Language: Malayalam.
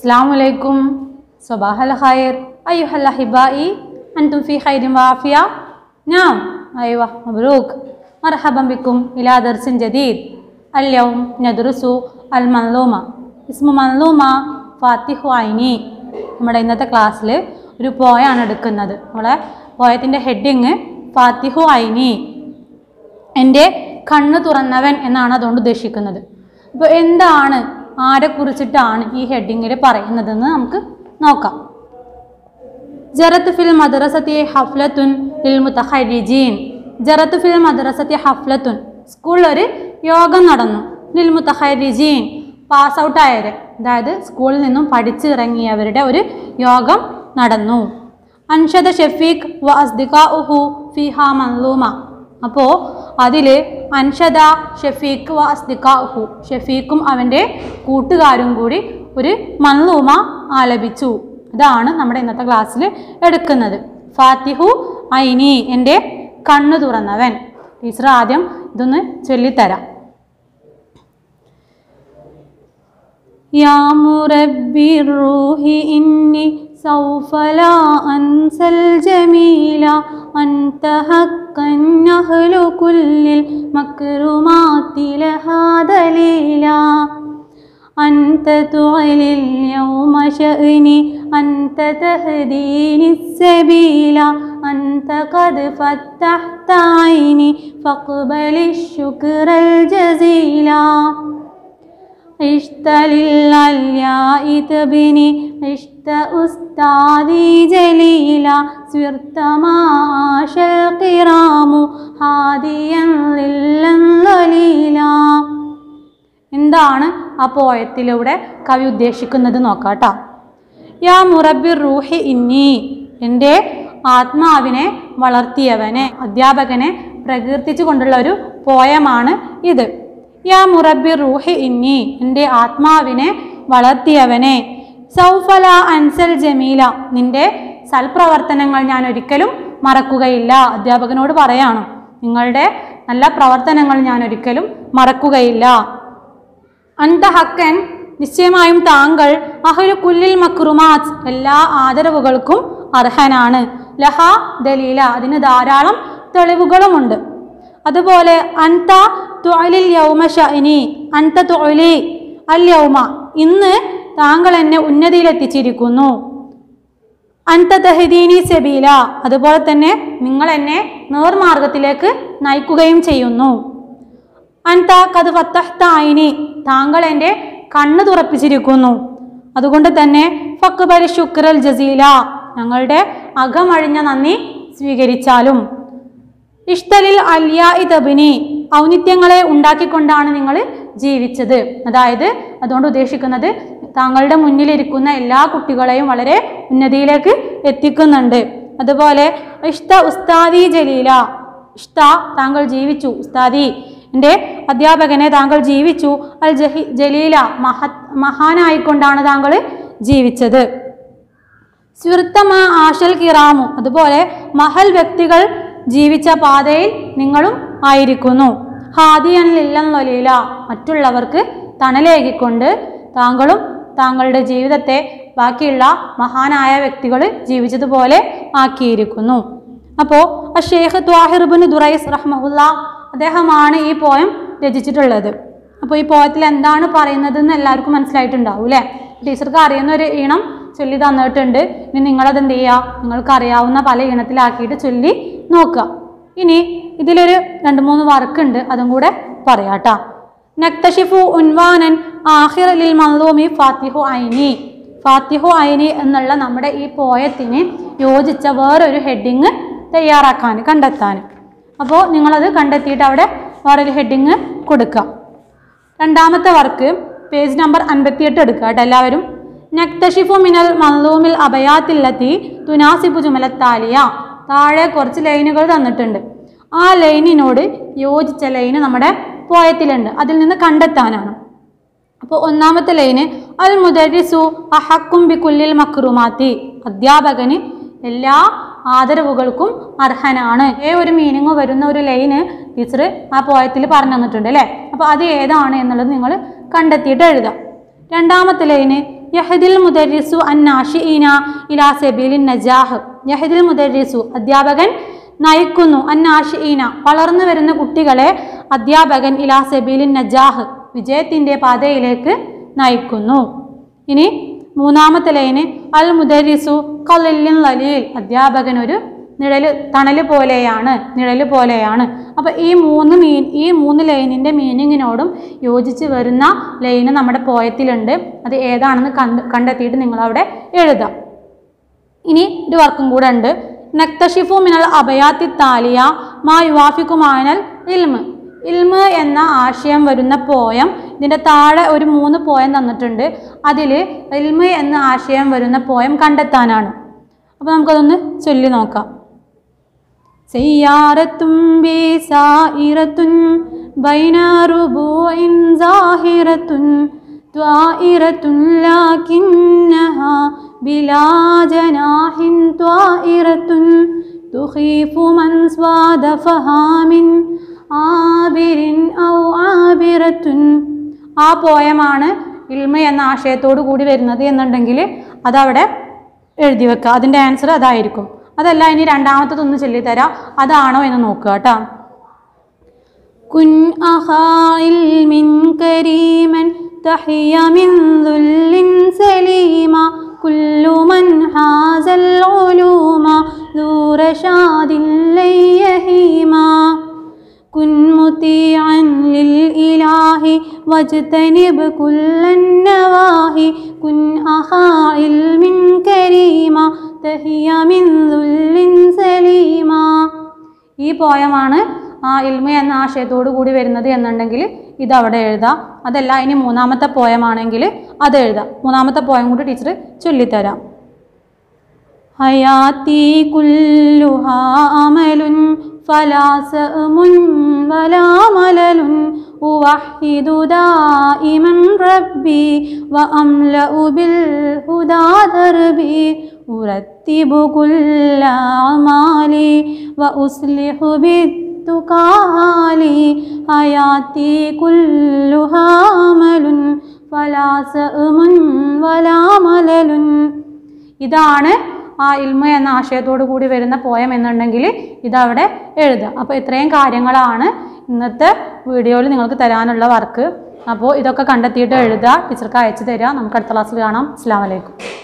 السلام عليكم صباح الخير أيها الأحبائي أنتم في خير وعافية نعم أيوة مبروك مرحبا بكم إلى درس جديد اليوم ندرس المنظومة اسم منظومة ഫാത്തിഹു ഐനി നമ്മുടെ ഇന്നത്തെ ക്ലാസ്സിൽ ഒരു പോയാണ് എടുക്കുന്നത് നമ്മളെ പോയത്തിൻ്റെ ഹെഡിങ് ഫാത്തിഹു ഐനി എൻ്റെ കണ്ണ് തുറന്നവൻ എന്നാണ് അതുകൊണ്ട് ഉദ്ദേശിക്കുന്നത് അപ്പോൾ എന്താണ് ആരെക്കുറിച്ചിട്ടാണ് ഈ ഹെഡിങ്ങിൽ പറയുന്നതെന്ന് നമുക്ക് നോക്കാം ജറത്ത് ഫിൽ മദ്രസത്തി ഹഫ്ലത്തുൻ ലിൽ മുത്തഹരിജീൻ ജറത്ത് ഫിൽ മദ്രസത്തി ഹഫ്ലത്തുൻ സ്കൂളിൽ ഒരു യോഗം നടന്നു ലിൽ മുത്തഹരിജീൻ പാസ് ഔട്ട് ആയവരെ അതായത് സ്കൂളിൽ നിന്നും പഠിച്ചിറങ്ങിയവരുടെ ഒരു യോഗം നടന്നു അൻഷദ ഷെഫീഖ് വ അസ്ദിഖ ഉഹു ഫിഹ മൻലൂമ അപ്പോൾ അതിൽ അൻഷദ ഷെഫീഖ് വ അസ്ദിഖ ഉഹു ഷെഫീഖും അവൻ്റെ കൂട്ടുകാരും കൂടി ഒരു മൻലൂമ ആലപിച്ചു ഇതാണ് നമ്മുടെ ഇന്നത്തെ ക്ലാസ്സിൽ എടുക്കുന്നത് ഫാത്തിഹു ഐനി എൻ്റെ കണ്ണു തുറന്നവൻ ടീച്ചർ ആദ്യം ഇതൊന്ന് ചൊല്ലിത്തരാം يا مربي الروح إني سوف لا أنسى الجميل أنت حقا أهل كل المكرمات لها دليلا أنت تعلي اليوم شأني أنت تهديني السبيل أنت قد فتحت عيني فاقبل الشكر الجزيلا عشت للعلياء تبني عشت أستاذي جليلا صرت ما عاش القرام هاديا للا ظليلا എന്താണ് ആ പോയത്തിലൂടെ കവി ഉദ്ദേശിക്കുന്നത് നോക്കാട്ടോ യാ മുറബിർ റൂഹി ഇന്നി എൻ്റെ ആത്മാവിനെ വളർത്തിയവനെ അധ്യാപകനെ പ്രകീർത്തിച്ചു കൊണ്ടുള്ള ഒരു പോയമാണ് ഇത് യാ മുറബി റൂഹി ഇന്നി എൻ്റെ ആത്മാവിനെ വളർത്തിയവനെ സൗഫല അൻസൽ ജമീല നിന്റെ സൽപ്രവർത്തനങ്ങൾ ഞാൻ ഒരിക്കലും മറക്കുകയില്ല അധ്യാപകനോട് പറയാണ് നിങ്ങളുടെ നല്ല പ്രവർത്തനങ്ങൾ ഞാൻ ഒരിക്കലും മറക്കുകയില്ല അന്ത ഹക്കൻ നിശ്ചയമായും താങ്കൾ അഹുരു കുല്ലിൽ മക്രുമാത്ത് എല്ലാ ആദരവുകൾക്കും അർഹനാണ് ലഹ ദലീല അതിന് ധാരാളം തെളിവുകളുമുണ്ട് അതുപോലെ അൻത തൊഴിലിൽ യൗമ ഷഇനി അൻത തൊഴിലി അൽ യൗമ ഇന്ന് താങ്കൾ എന്നെ ഉന്നതിയിലെത്തിച്ചിരിക്കുന്നു അൻത തഹദീനി സെബീല അതുപോലെ തന്നെ നിങ്ങൾ എന്നെ നേർമാർഗത്തിലേക്ക് നയിക്കുകയും ചെയ്യുന്നു അൻത കത് ഫത്തഹ്ത ഐനി താങ്കൾ എൻ്റെ കണ്ണ് തുറപ്പിച്ചിരിക്കുന്നു അതുകൊണ്ട് തന്നെ ഫക്ബരി ശുക്രൽ ജസീല ഞങ്ങളുടെ അകമഴിഞ്ഞ നന്ദി സ്വീകരിച്ചാലും ഇഷ്തലിൽ അല്യ ഇതബിനി ഔന്നിത്യങ്ങളെ ഉണ്ടാക്കിക്കൊണ്ടാണ് നിങ്ങൾ ജീവിച്ചത് അതായത് അതുകൊണ്ട് ഉദ്ദേശിക്കുന്നത് താങ്കളുടെ മുന്നിലിരിക്കുന്ന എല്ലാ കുട്ടികളെയും വളരെ ഉന്നതിയിലേക്ക് എത്തിക്കുന്നുണ്ട് അതുപോലെ ഇഷ്ത ഉസ്താദി ജലീല ഇഷ്ത താങ്കൾ ജീവിച്ചു ഉസ്താദി എൻ്റെ അധ്യാപകനെ താങ്കൾ ജീവിച്ചു അൽ ജഹി ജലീല മഹ മഹാനായിക്കൊണ്ടാണ് താങ്കൾ ജീവിച്ചത് സ്വിർത്തമ ആഷൽ കിറാമു അതുപോലെ മഹൽ വ്യക്തികൾ ജീവിച്ച പാതയിൽ നിങ്ങളും ആയിരിക്കുന്നു ഹാദിയനില്ലെന്നൊലീല മറ്റുള്ളവർക്ക് തണലേകിക്കൊണ്ട് താങ്കളും താങ്കളുടെ ജീവിതത്തെ ബാക്കിയുള്ള മഹാനായ വ്യക്തികൾ ജീവിച്ചതുപോലെ ആക്കിയിരിക്കുന്നു അപ്പോൾ ഷെയ്ഖ് ത്വാഹിർബിൻ ദുറൈസ് റഹ്മുല്ല അദ്ദേഹമാണ് ഈ പോയം രചിച്ചിട്ടുള്ളത് അപ്പോൾ ഈ പോയത്തിൽ എന്താണ് പറയുന്നതെന്ന് എല്ലാവർക്കും മനസ്സിലായിട്ടുണ്ടാവും അല്ലേ ടീച്ചർക്ക് അറിയുന്ന ഒരു ഈണം ചൊല്ലി തന്നിട്ടുണ്ട് ഇനി നിങ്ങളത് എന്ത് ചെയ്യുക നിങ്ങൾക്ക് അറിയാവുന്ന പല ഈണത്തിലാക്കിയിട്ട് ചൊല്ലി നോക്കുക ഇനി ഇതിലൊരു രണ്ട് മൂന്ന് വർക്ക് ഉണ്ട് അതും കൂടെ പറയാട്ടാ നക്തഷിഫു ഉൻവാനൻ ആഹിർ ലിൽ മൻലൂമി ഫാത്തിഹു ഐനി ഫാത്തിഹു ഐനി എന്നുള്ള നമ്മുടെ ഈ പോയത്തിന് യോജിച്ച വേറൊരു ഹെഡിങ് തയ്യാറാക്കാൻ കണ്ടെത്താൻ അപ്പോൾ നിങ്ങളത് കണ്ടെത്തിയിട്ട് അവിടെ വേറൊരു ഹെഡിങ് കൊടുക്കുക രണ്ടാമത്തെ വർക്ക് പേജ് നമ്പർ അൻപത്തിയെട്ട് എടുക്കുക കേട്ടോ എല്ലാവരും നക്തഷിഫു മിനൽ മൻലൂമിൽ അഭയാത്തില്ലത്തി തുനാസിബു ജുമലത്താലിയ താഴെ കുറച്ച് ലൈനുകൾ തന്നിട്ടുണ്ട് ആ ലൈനിനോട് യോജിച്ച ലൈന് നമ്മുടെ പോയത്തിലുണ്ട് അതിൽ നിന്ന് കണ്ടെത്താനാണ് അപ്പോൾ ഒന്നാമത്തെ ലൈന് അൽ മുദരിസു അഹക്കും ബി കുല്ലിൽ മക്രുമാത്തി അധ്യാപകന് എല്ലാ ആദരവുകൾക്കും അർഹനാണ് ഏ ഒരു മീനിങ് വരുന്ന ഒരു ലൈന് ടീച്ചർ ആ പോയത്തിൽ പറഞ്ഞു തന്നിട്ടുണ്ട് അല്ലേ അപ്പോൾ അത് ഏതാണ് എന്നുള്ളത് നിങ്ങൾ കണ്ടെത്തിയിട്ട് എഴുതാം രണ്ടാമത്തെ ലൈന് യഹദിൽ മുദരിസു അന്നാഷിഈന ഇലാ സബീലിൻ നജാഹ് യഹദിൽ മുദരിസു അധ്യാപകൻ നയിക്കുന്നു അന്നാഷിഈന വളർന്നു വരുന്ന കുട്ടികളെ അധ്യാപകൻ ഇലാ സബീലിൻ നജാഹ് വിജയത്തിൻ്റെ പാതയിലേക്ക് നയിക്കുന്നു ഇനി മൂന്നാമത്തെ ലൈന് അൽ മുദരിസു കലില്ലിൻ ലലീൽ അധ്യാപകൻ ഒരു നിഴല് തണല് പോലെയാണ് നിഴല് പോലെയാണ് അപ്പോൾ ഈ മൂന്ന് മീൻ ഈ മൂന്ന് ലൈനിൻ്റെ മീനിങ്ങിനോടും യോജിച്ച് വരുന്ന ലൈന് നമ്മുടെ പോയത്തിലുണ്ട് അത് ഏതാണെന്ന് കണ്ട് കണ്ടെത്തിയിട്ട് നിങ്ങളവിടെ എഴുതാം ഇനി ഒരു വർക്കും കൂടെ ഉണ്ട് നക്തഷിഫു മിനൽ അഭയാത്തി താലിയ മാ യുവാഫിക്കുമാനൽ ഇൽമ് ഇൽമ് എന്ന ആശയം വരുന്ന പോയം ഇതിൻ്റെ താഴെ ഒരു മൂന്ന് പോയം തന്നിട്ടുണ്ട് അതിൽ ഇൽമ് എന്ന ആശയം വരുന്ന പോയം കണ്ടെത്താനാണ് അപ്പോൾ നമുക്കതൊന്ന് ചൊല്ലി നോക്കാം سيارة بسائرة بين ربوع زاهرة طائرة لكنها بلا جناح طائرة تخيف من سواد فهام عابر أو عابرة ആ പോയമാണ് ഇൽമ എന്ന ആശയത്തോടു കൂടി വരുന്നത് എന്നുണ്ടെങ്കിൽ അതവിടെ എഴുതി വെക്കുക അതിൻ്റെ ആൻസർ അതായിരിക്കും അതല്ല ഇനി രണ്ടാമത്തതൊന്ന് ചൊല്ലിത്തരാം അതാണോ എന്ന് നോക്കുക കേട്ടോ കുൻ മിൻ കരീമൻ തഹിയ മിൻ ദുല്ലിൻ സലീമ കുല്ലു മൻ ഹാസൽ ഉലൂമ ذو رشاد لن يهيما كن مطيعا للإله واجتنب كل النواهي كن أخا علم كريما تهي من ذل سليما ഈ പോയമാണ് ആ ഇൽമ എന്ന ആശയത്തോടു കൂടി വരുന്നത് എന്നുണ്ടെങ്കിൽ ഇതവിടെ എഴുതാം അതല്ല ഇനി മൂന്നാമത്തെ പോയമാണെങ്കിൽ അത് എഴുതാം മൂന്നാമത്തെ പോയം കൂടി ടീച്ചർ ചൊല്ലിത്തരാം حياتي كلها أمل فلا سأم ولا ملل أوحد دائما ربي وأملأ بالهدى دربي أرتب كل أعمالي وأصلح بالتقى حالي حياتي كلها أمل فلا سأم ولا ملل ഇതാണ് ആ ഇൽമ എന്ന ആശയത്തോടു കൂടി വരുന്ന പോയം എന്നുണ്ടെങ്കിൽ ഇതവിടെ എഴുതുക അപ്പോൾ ഇത്രയും കാര്യങ്ങളാണ് ഇന്നത്തെ വീഡിയോയിൽ നിങ്ങൾക്ക് തരാനുള്ള വർക്ക് അപ്പോൾ ഇതൊക്കെ കണ്ടെത്തിയിട്ട് എഴുതുക ടീച്ചർക്ക് അയച്ചു തരിക നമുക്ക് അടുത്ത ക്ലാസ്സിൽ കാണാം അസ്സാം വലൈക്കും